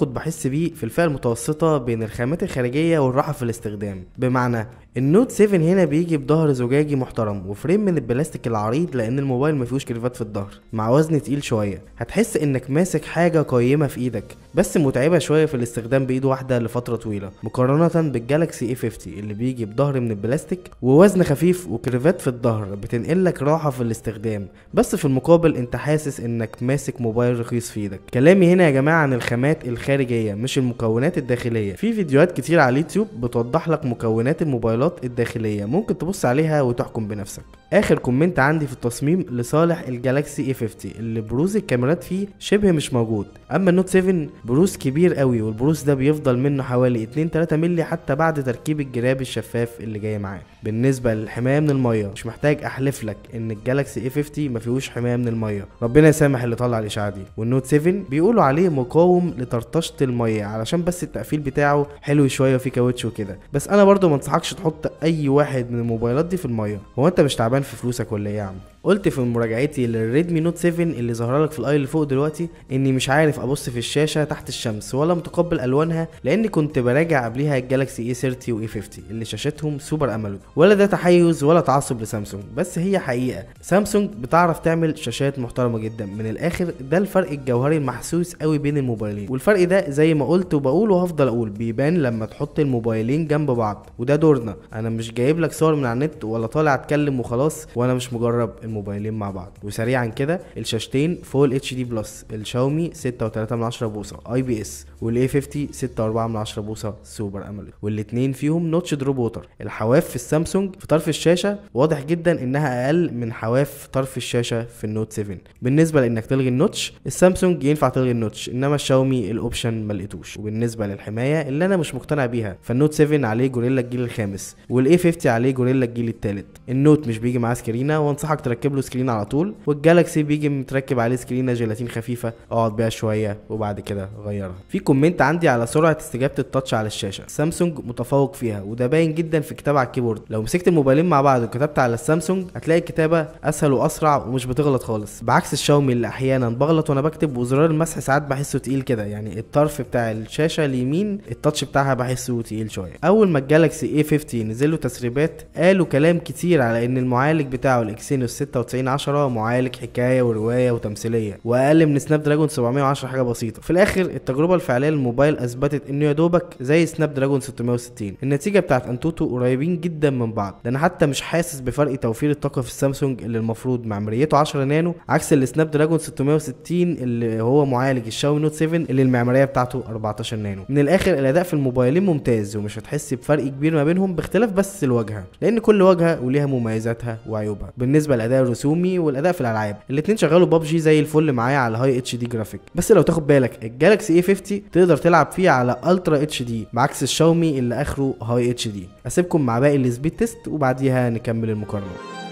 تناقض بحس بيه في الفئه المتوسطه بين الخامات الخارجيه والراحه في الاستخدام بمعنى النوت 7 هنا بيجي بظهر زجاجي محترم وفريم من البلاستيك العريض لان الموبايل ما فيهوش كريفات في الظهر مع وزن تقيل شويه هتحس انك ماسك حاجه قيمه في ايدك بس متعبه شويه في الاستخدام بايد واحده لفتره طويله مقارنه بالجالكسي اي 50 اللي بيجي بظهر من البلاستيك ووزن خفيف وكريفات في الظهر بتنقل لك راحه في الاستخدام بس في المقابل انت حاسس انك ماسك موبايل رخيص في ايدك كلامي هنا يا جماعه عن الخامات الخارجيه مش المكونات الداخليه في فيديوهات كتير على اليوتيوب بتوضح لك مكونات الموبايلات الداخليه ممكن تبص عليها وتحكم بنفسك اخر كومنت عندي في التصميم لصالح الجالاكسي اي 50 اللي بروز الكاميرات فيه شبه مش موجود اما النوت 7 بروز كبير قوي والبروز ده بيفضل منه حوالي 2 3 مللي حتى بعد تركيب الجراب الشفاف اللي جاي معاه بالنسبه للحمايه من الميه مش محتاج احلف لك ان الجالاكسي اي 50 ما فيهوش حمايه من الميه ربنا يسامح اللي طلع الاشاعه دي والنوت 7 بيقولوا عليه مقاوم لطرطشه الميه علشان بس التقفيل بتاعه حلو شويه وفيه كاوتش وكده بس انا برضو ما انصحكش تحط اي واحد من الموبايلات دي في الميه هو انت مش تعبان في فلوسك ولا ايه يا عم قلت في مراجعتي للريدمي نوت 7 اللي ظاهره لك في الاي اللي فوق دلوقتي اني مش عارف ابص في الشاشه تحت الشمس ولا متقبل الوانها لاني كنت براجع قبليها الجالاكسي اي 30 واي 50 اللي شاشتهم سوبر اموليد ولا ده تحيز ولا تعصب لسامسونج بس هي حقيقه سامسونج بتعرف تعمل شاشات محترمه جدا من الاخر ده الفرق الجوهري المحسوس قوي بين الموبايلين والفرق ده زي ما قلت وبقول وهفضل اقول بيبان لما تحط الموبايلين جنب بعض وده دورنا انا مش جايب لك صور من على النت ولا طالع اتكلم وخلاص وانا مش مجرب الموبايلين مع بعض وسريعا كده الشاشتين فول اتش دي بلس الشاومي 6.3 بوصه اي بي اس والاي 50 6.4 بوصه سوبر اموليد والاتنين فيهم نوتش دروب ووتر الحواف في السامسونج في طرف الشاشه واضح جدا انها اقل من حواف طرف الشاشه في النوت 7 بالنسبه لانك تلغي النوتش السامسونج ينفع تلغي النوتش انما الشاومي الاوبشن ما لقيتوش وبالنسبه للحمايه اللي انا مش مقتنع بيها فالنوت 7 عليه جوريلا الجيل الخامس والاي 50 عليه جوريلا الجيل الثالث النوت مش بيجي معاه سكرينه وانصحك تركب له سكرين على طول والجالكسي بيجي متركب عليه سكرينه جيلاتين خفيفه اقعد بيها شويه وبعد كده غيرها في كومنت عندي على سرعه استجابه التاتش على الشاشه سامسونج متفوق فيها وده باين جدا في الكتابه على الكيبورد لو مسكت الموبايلين مع بعض وكتبت على السامسونج هتلاقي الكتابه اسهل واسرع ومش بتغلط خالص بعكس الشاومي اللي احيانا بغلط وانا بكتب وزرار المسح ساعات بحسه تقيل كده يعني الطرف بتاع الشاشه اليمين التاتش بتاعها بحسه تقيل شويه اول ما الجالكسي اي 50 نزل له تسريبات قالوا كلام كتير على ان المعالج بتاعه الاكسينوس 9610 معالج حكايه وروايه وتمثيليه واقل من سناب دراجون 710 حاجه بسيطه في الاخر التجربه الفعليه للموبايل اثبتت انه يا دوبك زي سناب دراجون 660 النتيجه بتاعت انتوتو قريبين جدا من بعض ده انا حتى مش حاسس بفرق توفير الطاقه في السامسونج اللي المفروض معماريته 10 نانو عكس السناب دراجون 660 اللي هو معالج الشاومي نوت 7 اللي المعماريه بتاعته 14 نانو من الاخر الاداء في الموبايلين ممتاز ومش هتحس بفرق كبير ما بينهم باختلاف بس الواجهه لان كل واجهه وليها مميزاتها وعيوبها بالنسبه للاداء الرسومي والاداء في الالعاب الاثنين شغالوا ببجي زي الفل معايا على هاي اتش دي جرافيك بس لو تاخد بالك الجالكسي اي 50 تقدر تلعب فيه على الترا اتش دي بعكس الشاومي اللي اخره هاي اتش دي اسيبكم مع باقي السبيد تيست وبعديها نكمل المقارنه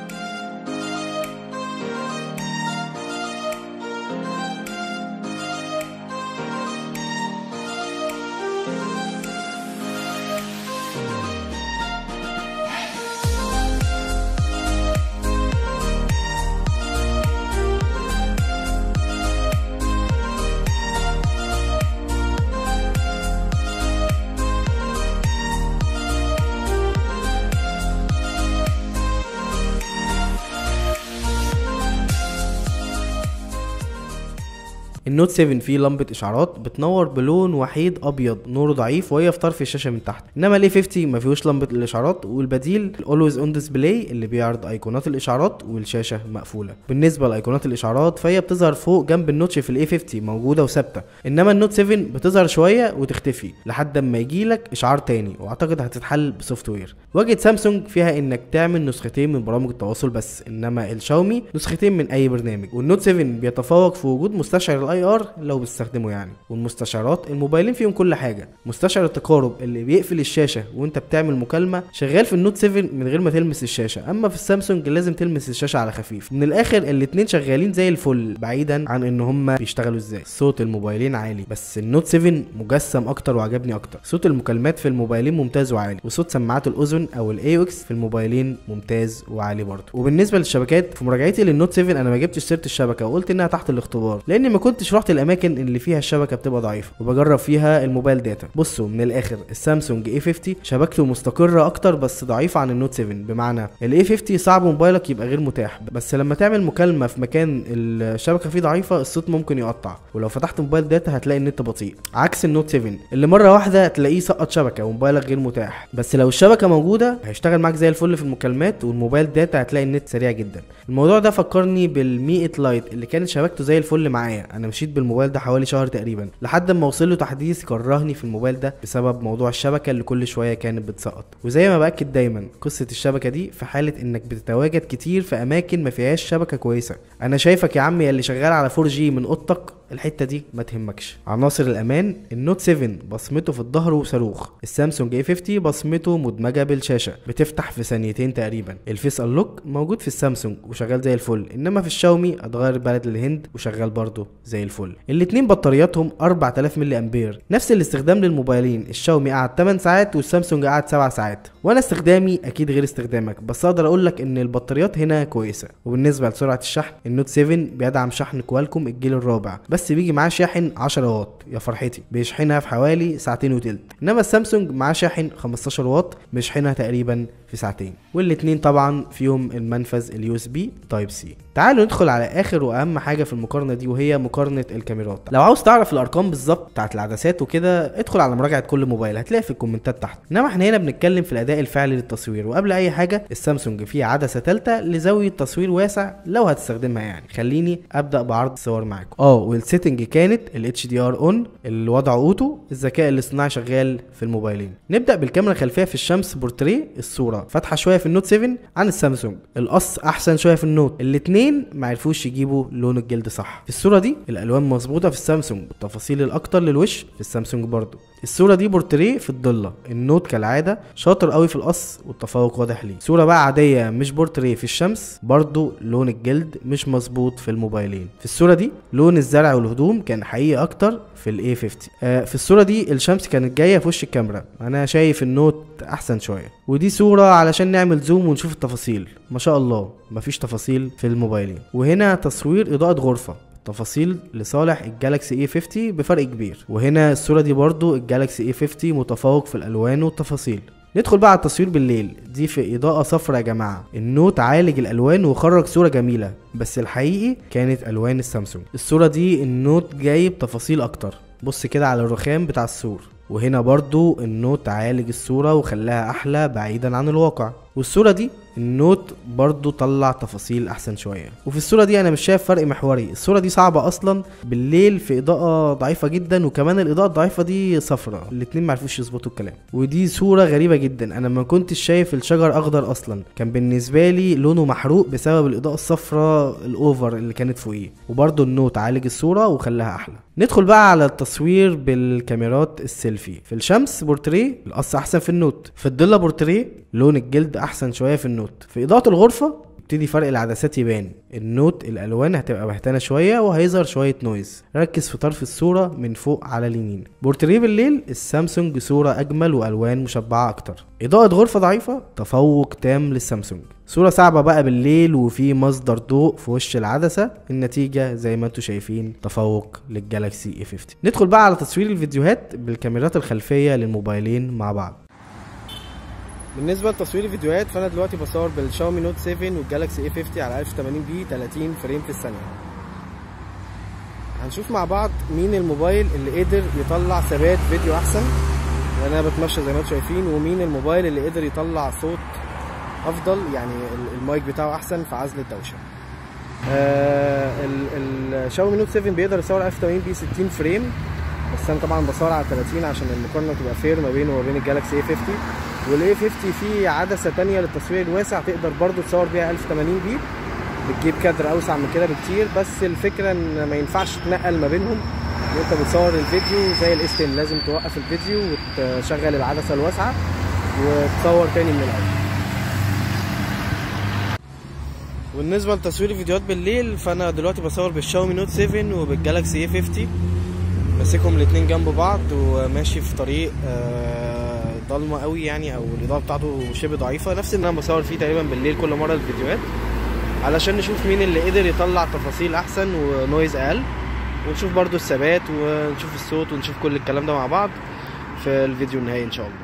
النوت 7 فيه لمبه اشعارات بتنور بلون وحيد ابيض نوره ضعيف وهي في طرف الشاشه من تحت انما الاي 50 ما فيهوش لمبه الاشعارات والبديل الاولويز اون ديسبلاي اللي بيعرض ايقونات الاشعارات والشاشه مقفوله بالنسبه لايقونات الاشعارات فهي بتظهر فوق جنب النوتش في الاي 50 موجوده وثابته انما النوت 7 بتظهر شويه وتختفي لحد اما يجي لك اشعار تاني واعتقد هتتحل بسوفت وير واجهه سامسونج فيها انك تعمل نسختين من برامج التواصل بس انما الشاومي نسختين من اي برنامج والنوت 7 بيتفوق في وجود مستشعر الاي ار لو بتستخدمه يعني والمستشعرات الموبايلين فيهم كل حاجه مستشعر التقارب اللي بيقفل الشاشه وانت بتعمل مكالمه شغال في النوت 7 من غير ما تلمس الشاشه اما في السامسونج لازم تلمس الشاشه على خفيف من الاخر الاتنين شغالين زي الفل بعيدا عن ان هما بيشتغلوا ازاي صوت الموبايلين عالي بس النوت 7 مجسم اكتر وعجبني اكتر صوت المكالمات في الموبايلين ممتاز وعالي وصوت سماعات الاذن او الاي اكس في الموبايلين ممتاز وعالي برضه وبالنسبه للشبكات في مراجعتي للنوت 7 انا ما جبتش سيره الشبكه وقلت انها تحت الاختبار لاني ما كنتش كنتش رحت الاماكن اللي فيها الشبكه بتبقى ضعيفه وبجرب فيها الموبايل داتا بصوا من الاخر السامسونج اي 50 شبكته مستقره اكتر بس ضعيفه عن النوت 7 بمعنى الاي 50 صعب موبايلك يبقى غير متاح بس لما تعمل مكالمه في مكان الشبكه فيه ضعيفه الصوت ممكن يقطع ولو فتحت موبايل داتا هتلاقي النت بطيء عكس النوت 7 اللي مره واحده تلاقيه سقط شبكه وموبايلك غير متاح بس لو الشبكه موجوده هيشتغل معاك زي الفل في المكالمات والموبايل داتا هتلاقي النت سريع جدا الموضوع ده فكرني بالمي 8 لايت اللي كانت شبكته زي الفل معايا انا مشيت بالموبايل ده حوالي شهر تقريبا لحد ما وصل له تحديث كرهني في الموبايل ده بسبب موضوع الشبكه اللي كل شويه كانت بتسقط وزي ما باكد دايما قصه الشبكه دي في حاله انك بتتواجد كتير في اماكن ما فيهاش شبكه كويسه انا شايفك يا عم يا اللي شغال على 4 جي من اوضتك الحته دي ما تهمكش عناصر الامان النوت 7 بصمته في الظهر وصاروخ السامسونج اي 50 بصمته مدمجه بالشاشه بتفتح في ثانيتين تقريبا الفيس انلوك موجود في السامسونج وشغال زي الفل انما في الشاومي اتغير بلد للهند وشغال برضه زي الفل الاتنين بطارياتهم 4000 ملي امبير نفس الاستخدام للموبايلين الشاومي قعد 8 ساعات والسامسونج قعد 7 ساعات وانا استخدامي اكيد غير استخدامك بس اقدر اقول لك ان البطاريات هنا كويسه وبالنسبه لسرعه الشحن النوت 7 بيدعم شحن كوالكوم الجيل الرابع بس بيجي معاه شاحن 10 واط يا فرحتي بيشحنها في حوالي ساعتين وتلت انما السامسونج معاه شاحن 15 واط بيشحنها تقريبا في ساعتين والاتنين طبعا فيهم المنفذ اليو اس بي تايب سي تعالوا ندخل على اخر واهم حاجه في المقارنه دي وهي مقارنه الكاميرات لو عاوز تعرف الارقام بالظبط بتاعت العدسات وكده ادخل على مراجعه كل موبايل هتلاقي في الكومنتات تحت انما احنا هنا بنتكلم في الاداء الفعلي للتصوير وقبل اي حاجه السامسونج فيه عدسه ثالثه لزاويه تصوير واسع لو هتستخدمها يعني خليني ابدا بعرض الصور معاكم اه والسيتنج كانت الاتش دي ار اون الوضع اوتو الذكاء الاصطناعي شغال في الموبايلين نبدا بالكاميرا الخلفيه في الشمس بورتريه الصوره فاتحه شويه في النوت 7 عن السامسونج القص احسن شويه في النوت الاثنين ما عرفوش يجيبوا لون الجلد صح في الصوره دي الالوان مظبوطه في السامسونج والتفاصيل الاكتر للوش في السامسونج برضو الصوره دي بورتريه في الضله النوت كالعاده شاطر قوي في القص والتفوق واضح ليه صوره بقى عاديه مش بورتريه في الشمس برضو لون الجلد مش مظبوط في الموبايلين في الصوره دي لون الزرع والهدوم كان حقيقي اكتر في الاي 50 آه في الصوره دي الشمس كانت جايه في وش الكاميرا انا شايف النوت احسن شويه ودي صوره علشان نعمل زوم ونشوف التفاصيل ما شاء الله مفيش تفاصيل في الموبايلين وهنا تصوير اضاءه غرفه تفاصيل لصالح الجالاكسي اي 50 بفرق كبير وهنا الصوره دي برضو الجالاكسي اي 50 متفوق في الالوان والتفاصيل ندخل بقى على التصوير بالليل دي في اضاءة صفرا يا جماعة النوت عالج الالوان وخرج صورة جميلة بس الحقيقي كانت الوان السامسونج الصورة دي النوت جايب تفاصيل اكتر بص كده على الرخام بتاع السور وهنا برضو النوت عالج الصورة وخلاها احلى بعيدا عن الواقع والصورة دي النوت برضو طلع تفاصيل احسن شوية وفي الصورة دي انا مش شايف فرق محوري الصورة دي صعبة اصلا بالليل في اضاءة ضعيفة جدا وكمان الاضاءة الضعيفة دي صفرة الاتنين معرفوش يظبطوا الكلام ودي صورة غريبة جدا انا ما كنتش شايف الشجر اخضر اصلا كان بالنسبة لي لونه محروق بسبب الاضاءة الصفراء الاوفر اللي كانت فوقيه وبرضو النوت عالج الصورة وخلاها احلى ندخل بقى على التصوير بالكاميرات السيلفي في الشمس بورتريه القص احسن في النوت في الضله بورتريه لون الجلد احسن شويه في النوت في اضاءه الغرفه يبتدي فرق العدسات يبان النوت الالوان هتبقى بهتانه شويه وهيظهر شويه نويز ركز في طرف الصوره من فوق على اليمين بورتريه بالليل السامسونج صوره اجمل والوان مشبعه اكتر اضاءه غرفه ضعيفه تفوق تام للسامسونج صورة صعبة بقى بالليل وفي مصدر ضوء في وش العدسة النتيجة زي ما انتم شايفين تفوق للجالاكسي اي 50 ندخل بقى على تصوير الفيديوهات بالكاميرات الخلفية للموبايلين مع بعض بالنسبة لتصوير الفيديوهات فأنا دلوقتي بصور بالشاومي نوت 7 والجالاكسي اي 50 على 1080 بي 30 فريم في الثانية هنشوف مع بعض مين الموبايل اللي قدر يطلع ثبات فيديو أحسن لأن أنا بتمشى زي ما انتم شايفين ومين الموبايل اللي قدر يطلع صوت افضل يعني المايك بتاعه احسن في عزل الدوشه آه الشاومي نوت 7 بيقدر يصور 1080 بي 60 فريم بس انا طبعا بصور على 30 عشان المقارنه تبقى فير ما بينه وما بين الجالاكسي اي 50 والاي 50 فيه عدسه تانية للتصوير الواسع تقدر برضو تصور بيها 1080 بي بتجيب كادر اوسع من كده بكتير بس الفكره ان ما ينفعش تنقل ما بينهم وانت بتصور الفيديو زي الاس 10 لازم توقف الفيديو وتشغل العدسه الواسعه وتصور تاني من الاول بالنسبه لتصوير الفيديوهات بالليل فانا دلوقتي بصور بالشاومي نوت 7 وبالجالاكسي اي 50 ماسكهم الاتنين جنب بعض وماشي في طريق ضلمه قوي يعني او الاضاءه بتاعته شبه ضعيفه نفس اللي انا بصور فيه تقريبا بالليل كل مره الفيديوهات علشان نشوف مين اللي قدر يطلع تفاصيل احسن ونويز اقل ونشوف برضو الثبات ونشوف الصوت ونشوف كل الكلام ده مع بعض في الفيديو النهائي ان شاء الله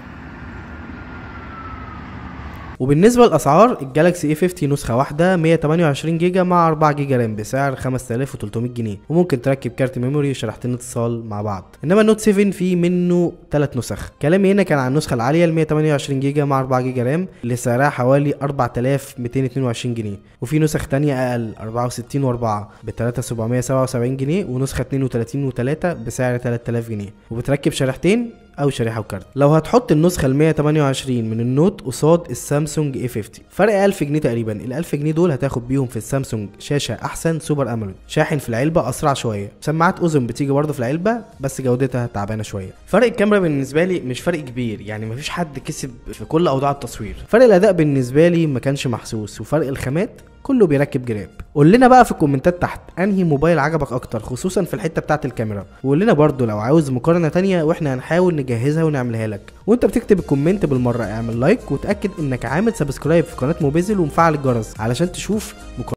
وبالنسبة للأسعار الجالاكسي A 50 نسخة واحدة 128 جيجا مع 4 جيجا رام بسعر 5300 جنيه وممكن تركب كارت ميموري وشريحتين اتصال مع بعض انما النوت 7 فيه منه 3 نسخ كلامي هنا كان عن النسخة العالية ال 128 جيجا مع 4 جيجا رام اللي سعرها حوالي 4222 جنيه وفي نسخ تانية أقل 64 و4 ب 3777 جنيه ونسخة 32 و3 بسعر 3000 جنيه وبتركب شريحتين او شريحه وكارت لو هتحط النسخه ال 128 من النوت قصاد السامسونج اي 50 فرق 1000 جنيه تقريبا ال 1000 جنيه دول هتاخد بيهم في السامسونج شاشه احسن سوبر اموليد شاحن في العلبه اسرع شويه سماعات اذن بتيجي برضه في العلبه بس جودتها تعبانه شويه فرق الكاميرا بالنسبه لي مش فرق كبير يعني مفيش حد كسب في كل اوضاع التصوير فرق الاداء بالنسبه لي ما كانش محسوس وفرق الخامات كله بيركب جراب قول لنا بقى في الكومنتات تحت انهي موبايل عجبك اكتر خصوصا في الحته بتاعه الكاميرا وقول لنا برضو لو عاوز مقارنه تانية واحنا هنحاول نجهزها ونعملها لك وانت بتكتب الكومنت بالمره اعمل لايك وتاكد انك عامل سبسكرايب في قناه موبيزل ومفعل الجرس علشان تشوف